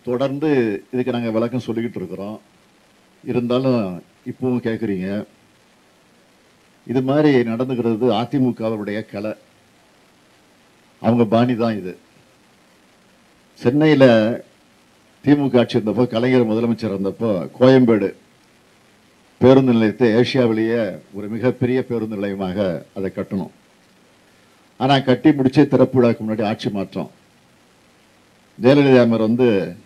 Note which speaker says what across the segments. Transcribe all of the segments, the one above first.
Speaker 1: தொடர்ந்து இதுக்கு நாங்கள் விளக்கம் சொல்லிக்கிட்டு இருக்கிறோம் இருந்தாலும் இப்பவும் கேட்குறீங்க இது மாதிரி நடந்துக்கிறது அதிமுகவுடைய கலை அவங்க பாணி தான் இது சென்னையில் திமுக ஆட்சி இருந்தப்போ கலைஞர் முதலமைச்சர் இருந்தப்போ கோயம்பேடு பேருந்து நிலையத்தை ஏசியாவிலேயே ஒரு மிகப்பெரிய பேருந்து நிலையமாக அதை கட்டணும் ஆனால் கட்டி முடிச்சு திறப்பு விழாக்கு முன்னாடி ஆட்சி மாற்றம் ஜெயலலிதா அம்மையார் வந்து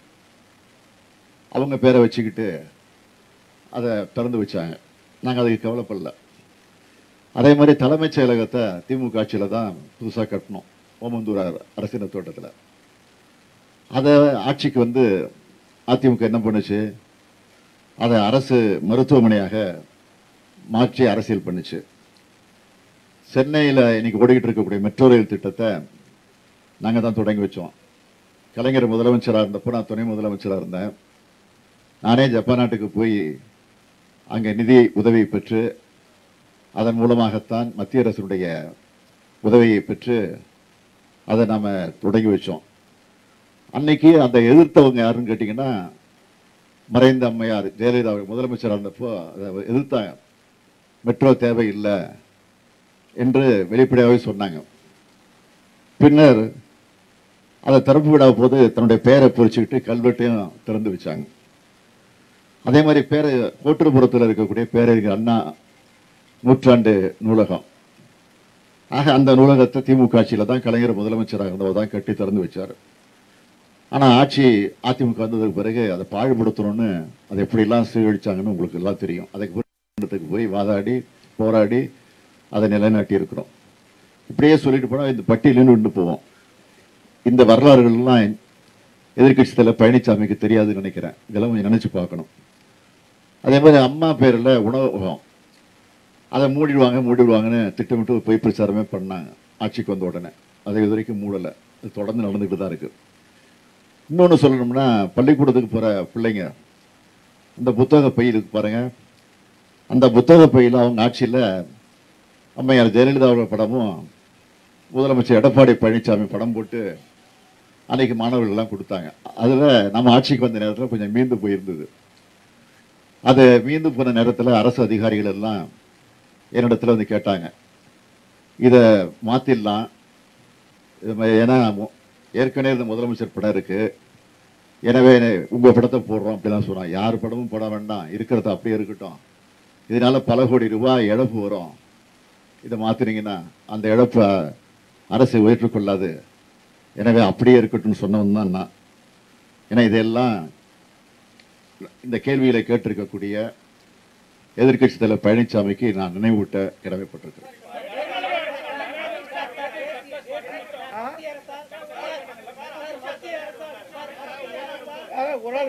Speaker 1: அவங்க பேரை வச்சுக்கிட்டு அதை திறந்து வச்சாங்க நாங்கள் அதுக்கு கவலைப்படல அதே மாதிரி தலைமைச் செயலகத்தை திமுக ஆட்சியில் தான் புதுசாக கட்டணும் ஓமந்தூர் அரசின தோட்டத்தில் அதை ஆட்சிக்கு வந்து அதிமுக என்ன பண்ணுச்சு அதை அரசு மருத்துவமனையாக மாற்றி அரசியல் பண்ணுச்சு சென்னையில் இன்னைக்கு ஓடிக்கிட்டு இருக்கக்கூடிய மெட்ரோ ரயில் திட்டத்தை நாங்கள் தான் தொடங்கி வச்சோம் கலைஞர் முதலமைச்சராக இருந்தப்போ நான் துணை முதலமைச்சராக இருந்தேன் நானே ஜப்பான் நாட்டுக்கு போய் அங்கே நிதி உதவி பெற்று அதன் மூலமாகத்தான் மத்திய அரசுடைய உதவியை பெற்று அதை நாம் தொடங்கி வச்சோம் அன்னைக்கு அந்த எதிர்த்தவங்க யாருன்னு கேட்டிங்கன்னா மறைந்த அம்மையார் ஜெயலலிதா அவர் முதலமைச்சராக இருந்தப்போ அதை எதிர்த்தாங்க மெட்ரோ தேவையில்லை என்று வெளிப்படையாகவே சொன்னாங்க பின்னர் அதை திறப்பு விடாத போது தன்னுடைய பெயரை பொறிச்சுக்கிட்டு கல்வெட்டையும் திறந்து வச்சாங்க அதே மாதிரி பேர கோட்டுப்புறத்தில் இருக்கக்கூடிய பேரறிஞர் அண்ணா நூற்றாண்டு நூலகம் ஆக அந்த நூலகத்தை திமுக ஆட்சியில் தான் கலைஞர் முதலமைச்சராக இருந்தவர் தான் கட்டி திறந்து வச்சார் ஆனால் ஆட்சி அதிமுக வந்ததுக்கு பிறகு அதை பாழ்படுத்தணும்னு அதை எப்படிலாம் சீரழிச்சாங்கன்னு உங்களுக்கு எல்லாம் தெரியும் அதுக்கு பிறகு போய் வாதாடி போராடி அதை நிலைநாட்டி இருக்கிறோம் இப்படியே சொல்லிட்டு போனால் இந்த பட்டியலின்னு ஒன்று போவோம் இந்த வரலாறுகள்லாம் எதிர்க்கட்சி தலைவர் பழனிசாமிக்கு தெரியாதுன்னு நினைக்கிறேன் இதெல்லாம் கொஞ்சம் நினைச்சு பார்க்கணும் அதே மாதிரி அம்மா பேரில் உணவகம் அதை மூடிடுவாங்க மூடிடுவாங்கன்னு திட்டமிட்டு ஒரு பொய் பிரச்சாரமே பண்ணாங்க ஆட்சிக்கு வந்த உடனே அதை இது வரைக்கும் மூடலை அது தொடர்ந்து நடந்துக்கிட்டு தான் இருக்கு இன்னொன்று சொல்லணும்னா பள்ளிக்கூடத்துக்கு போகிற பிள்ளைங்க இந்த புத்தக பை இருக்கு பாருங்க அந்த புத்தக பையில் அவங்க ஆட்சியில் அம்மையார் ஜெயலலிதாவோட படமும் முதலமைச்சர் எடப்பாடி பழனிசாமி படம் போட்டு அன்னைக்கு மாணவர்கள்லாம் கொடுத்தாங்க அதில் நம்ம ஆட்சிக்கு வந்த நேரத்தில் கொஞ்சம் மீந்து போயிருந்தது அது மீந்து போன நேரத்தில் அரசு அதிகாரிகள் எல்லாம் என்னிடத்துல வந்து கேட்டாங்க இதை மாற்றிடலாம் இது மாதிரி ஏன்னா மு- ஏற்கனவே இந்த முதலமைச்சர் படம் இருக்கு எனவே உங்கள் படத்தை போடுறோம் அப்படிலாம் சொன்னாங்க யார் படமும் போட வேண்டாம் இருக்கிறது அப்படியே இருக்கட்டும் இதனால பல கோடி ரூபாய் இழப்பு வரும் இதை மாற்றினீங்கன்னா அந்த இழப்பை அரசு ஏற்றுக்கொள்ளாது எனவே அப்படியே இருக்கட்டும்னு சொன்னவன் தான் நான் ஏன்னா இதெல்லாம் இந்த கேள்வியில கேட்டிருக்கக்கூடிய எதிர்க்கட்சி தலைவர் பழனிசாமிக்கு நான் நினைவூட்ட கடமைப்பட்டிருக்கிறேன்
Speaker 2: ஒரு ஆள்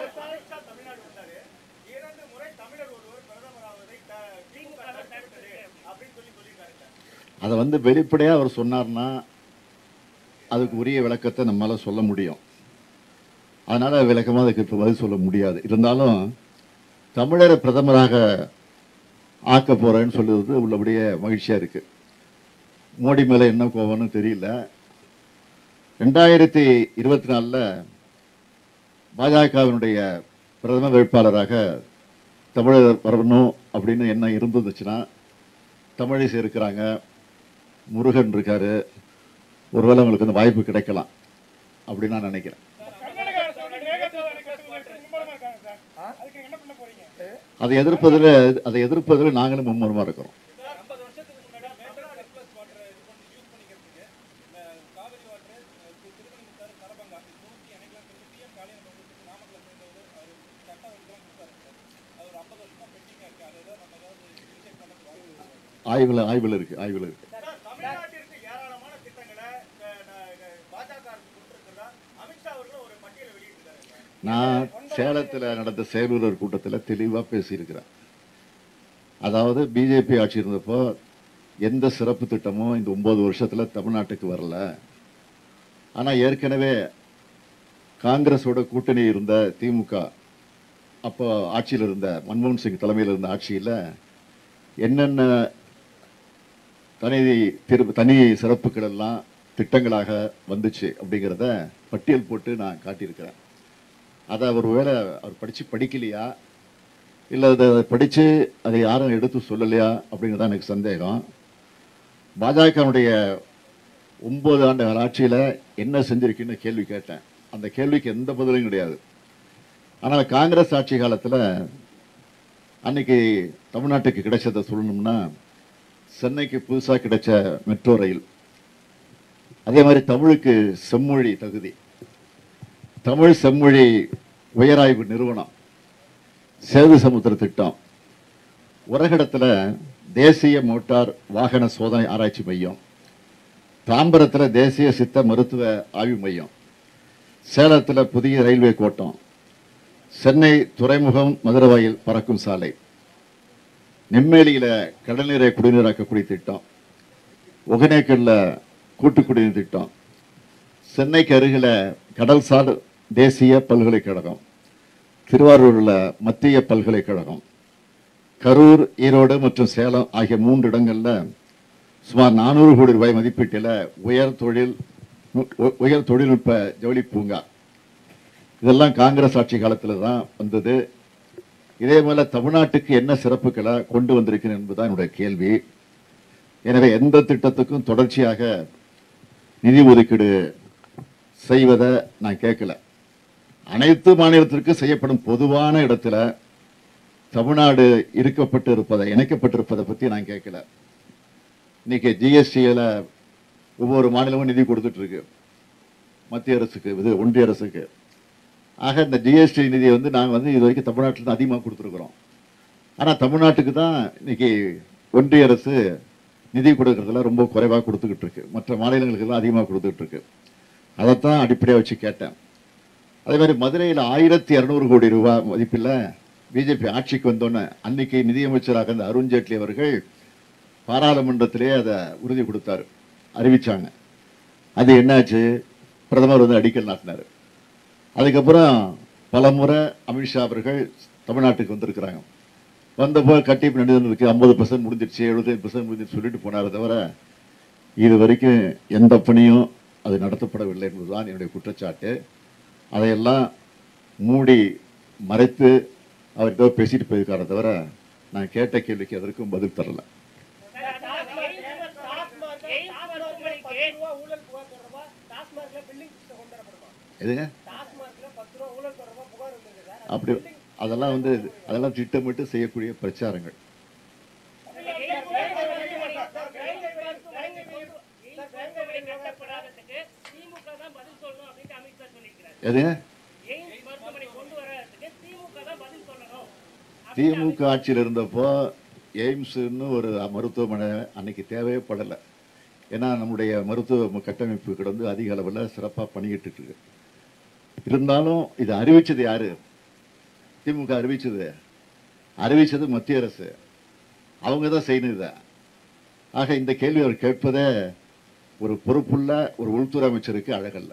Speaker 1: அதை வந்து வெளிப்படையா அவர் சொன்னார்னா அதுக்கு உரிய விளக்கத்தை நம்மளால சொல்ல முடியும் அதனால விளக்கமா அதுக்கு இப்போ பதில் சொல்ல முடியாது இருந்தாலும் தமிழரை பிரதமராக ஆக்க போறேன்னு சொல்லுறது உள்ளபடியே மகிழ்ச்சியா இருக்கு மோடி மேல என்ன கோவம்னு தெரியல ரெண்டாயிரத்தி இருபத்தி நாலில் பாஜகவினுடைய பிரதம வேட்பாளராக தமிழர் வரணும் அப்படின்னு என்ன இருந்துச்சுன்னா தமிழிசை இருக்கிறாங்க முருகன் இருக்காரு ஒருவேளை உங்களுக்கு அந்த வாய்ப்பு கிடைக்கலாம் அப்படின்னு நான் நினைக்கிறேன்
Speaker 2: கர்நாடக அரசோட மேகதாது கட்டுவதற்கு மும்மரமா இருக்காங்க சார் அதுக்கு என்ன பண்ண போறீங்க
Speaker 1: அதை எதிர்ப்பதில் அதை எதிர்ப்பதில் நாங்களும் மும்முரமா இருக்கிறோம் ஆய்வில் ஆய்வில் இருக்கு ஆய்வில் இருக்கு
Speaker 3: தமிழ்நாட்டிற்கு ஏராளமான திட்டங்களை அஹ், ந- பாஜக அரசு கொடுத்திருக்கிறதா அமித்ஷா அவர்கள் ஒரு பட்டியலை வெளியிட்டிருக்காரு
Speaker 1: நான் சேலத்தில் நடந்த செயலூர் கூட்டத்தில் தெளிவாக பேசியிருக்கிறேன் அதாவது பிஜேபி ஆட்சி இருந்தப்போ எந்த சிறப்பு திட்டமும் இந்த ஒன்பது வருஷத்தில் தமிழ்நாட்டுக்கு வரல ஆனால் ஏற்கனவே காங்கிரஸோட கூட்டணி இருந்த திமுக அப்போ ஆட்சியில் இருந்த மன்மோகன் சிங் தலைமையில் இருந்த ஆட்சியில் என்னென்ன தனி திரு தனி சிறப்புகள் எல்லாம் திட்டங்களாக வந்துச்சு அப்படிங்கிறத பட்டியல் போட்டு நான் காட்டியிருக்கிறேன் அதை அவர் வேலை அவர் படித்து படிக்கலையா இல்லை அதை படித்து அதை யாரும் எடுத்து சொல்லலையா அப்படிங்கிறது எனக்கு சந்தேகம் பாஜகவுடைய ஒன்பது ஆண்டு ஆட்சியில் என்ன செஞ்சிருக்குன்னு கேள்வி கேட்டேன் அந்த கேள்விக்கு எந்த பதிலும் கிடையாது ஆனால் காங்கிரஸ் ஆட்சி காலத்தில் அன்னைக்கு தமிழ்நாட்டுக்கு கிடைச்சதை சொல்லணும்னா சென்னைக்கு புதுசாக கிடைச்ச மெட்ரோ ரயில் அதே மாதிரி தமிழுக்கு செம்மொழி தகுதி தமிழ் செம்மொழி உயராய்வு நிறுவனம் சேது சமுத்திர திட்டம் உரகடத்தில் தேசிய மோட்டார் வாகன சோதனை ஆராய்ச்சி மையம் தாம்பரத்தில் தேசிய சித்த மருத்துவ ஆய்வு மையம் சேலத்தில் புதிய ரயில்வே கோட்டம் சென்னை துறைமுகம் மதுரவாயில் பறக்கும் சாலை நெம்மேலியில் கடல்நீரை குடிநீராக்கக்கூடிய திட்டம் ஒகனேக்கல்ல கூட்டு குடிநீர் திட்டம் சென்னைக்கு அருகில் கடல்சார் தேசிய பல்கலைக்கழகம் திருவாரூரில் மத்திய பல்கலைக்கழகம் கரூர் ஈரோடு மற்றும் சேலம் ஆகிய மூன்று இடங்கள்ல சுமார் நானூறு கோடி ரூபாய் மதிப்பீட்டில் உயர் தொழில் உ- உயர் தொழில்நுட்ப ஜவுளி பூங்கா இதெல்லாம் காங்கிரஸ் ஆட்சி காலத்தில் தான் வந்தது இதே போல தமிழ்நாட்டுக்கு என்ன சிறப்புகளை கொண்டு வந்திருக்கிறேன் என்பதுதான் என்னுடைய கேள்வி எனவே எந்த திட்டத்துக்கும் தொடர்ச்சியாக நிதி ஒதுக்கீடு செய்வதை நான் கேட்கல அனைத்து மாநிலத்திற்கும் செய்யப்படும் பொதுவான இடத்துல தமிழ்நாடு இருக்கப்பட்டு இருப்பதை இணைக்கப்பட்டிருப்பதை பத்தி நான் கேட்கல இன்னைக்கு ஜிஎஸ்டியில ஒவ்வொரு மாநிலமும் நிதி கொடுத்துட்டு இருக்கு மத்திய அரசுக்கு இது ஒன்றிய அரசுக்கு ஆக இந்த ஜிஎஸ்டி நிதியை வந்து நாங்கள் வந்து இது வரைக்கும் தமிழ்நாட்டில் தான் அதிகமாக கொடுத்துருக்குறோம் ஆனால் தமிழ்நாட்டுக்கு தான் இன்னைக்கு ஒன்றிய அரசு நிதி கொடுக்கறதுல ரொம்ப குறைவாக கொடுத்துக்கிட்டு இருக்கு மற்ற மாநிலங்களுக்கு தான் அதிகமாக கொடுத்துக்கிட்டு இருக்கு அதைத்தான் அடிப்படையாக வச்சு கேட்டேன் அதே மாதிரி மதுரையில் ஆயிரத்தி இரநூறு கோடி ரூபாய் மதிப்பில் பிஜேபி ஆட்சிக்கு வந்தோன்னே அன்னைக்கு நிதியமைச்சராக இருந்த அருண்ஜேட்லி அவர்கள் பாராளுமன்றத்திலே அதை உறுதி கொடுத்தாரு அறிவிச்சாங்க அது என்னாச்சு பிரதமர் வந்து அடிக்கல் நாட்டினார் அதுக்கப்புறம் பலமுறை அமித்ஷா அவர்கள் தமிழ்நாட்டுக்கு வந்திருக்கிறாங்க வந்தப்போ கட்டி இருக்கு ஐம்பது பர்சன்ட் முடிஞ்சிருச்சு எழுபத்தஞ்சு பர்சன்ட் முடிஞ்சிருச்சு சொல்லிட்டு போனாரே தவிர இது வரைக்கும் எந்த பணியும் அது நடத்தப்படவில்லை என்பதுதான் என்னுடைய குற்றச்சாட்டு அதையெல்லாம் மூடி மறைத்து அவர் ஏதோ பேசிட்டு போயிருக்காரே தவிர நான் கேட்ட கேள்விக்கு அதற்கும் பதில் தரல
Speaker 3: ஊழல் புகார் தொடர்பா டாஸ்மார்க்ல பில்லிங் சிஸ்டம் கொண்டு வரப்படுமா
Speaker 1: எதுங்க
Speaker 3: டாஸ்மார்க்ல பத்து ரூபா ஊழல் தொடர்பா புகார் வந்திருக்கு சார்
Speaker 1: அப்படி அதெல்லாம் வந்து அதெல்லாம் திட்டமிட்டு செய்யக்கூடிய பிரச்சாரங்கள்
Speaker 4: கட்டப்படாததுக்கு திமுக தான் பதில் சொல்லணும் அப்படின்னு அமித்ஷா சொல்லியிருக்கிறார்
Speaker 1: எதுங்க
Speaker 4: எய்ம்ஸ் மருத்துவமனை கொண்டு வர்றதுக்கு திமுக தான் பதில் சொல்லணும்
Speaker 1: திமுக ஆட்சியில் இருந்தப்போ எய்ம்ஸ்னு ஒரு மருத்துவமனை அன்னைக்கு தேவையே படலை ஏன்னா நம்முடைய மருத்துவ கட்டமைப்பு கிடந்து அதிக அளவில் சிறப்பாக பண்ணிக்கிட்டு இருக்கு இருந்தாலும் இது அறிவிச்சது யாரு திமுக அறிவிச்சது அறிவிச்சது மத்திய அரசு அவங்க தான் செய்யணும் இதை ஆக இந்த கேள்வி அவர் கேட்பதே ஒரு பொறுப்புள்ள ஒரு உள்துறை அமைச்சருக்கு அழகல்ல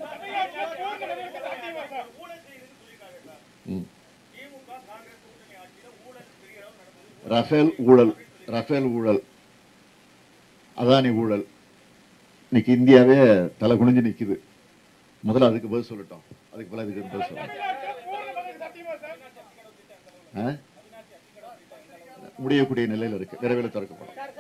Speaker 3: ஊழல் செய்யுதுன்னு சொல்லியிருக்காரு சார்
Speaker 1: ம்.
Speaker 3: திமுக காங்கிரஸ் கூட்டணி ஆட்சியில ஊழல் பெரிய அளவு நடந்தது
Speaker 1: ரஃபேல் ஊழல் ரஃபேல் ஊழல் அதானி ஊழல் இன்னைக்கு இந்தியாவே தலை குனிஞ்சு நிக்குது முதல்ல அதுக்கு பதில் சொல்லட்டும் அதுக்கு பதில் அதுக்கு பதில் சொல்லணும்
Speaker 2: சத்தியமா சார்
Speaker 1: ஆ? முடியக்கூடிய நிலையில இருக்கு விரைவில் திறக்கப்படும்
Speaker 3: சார்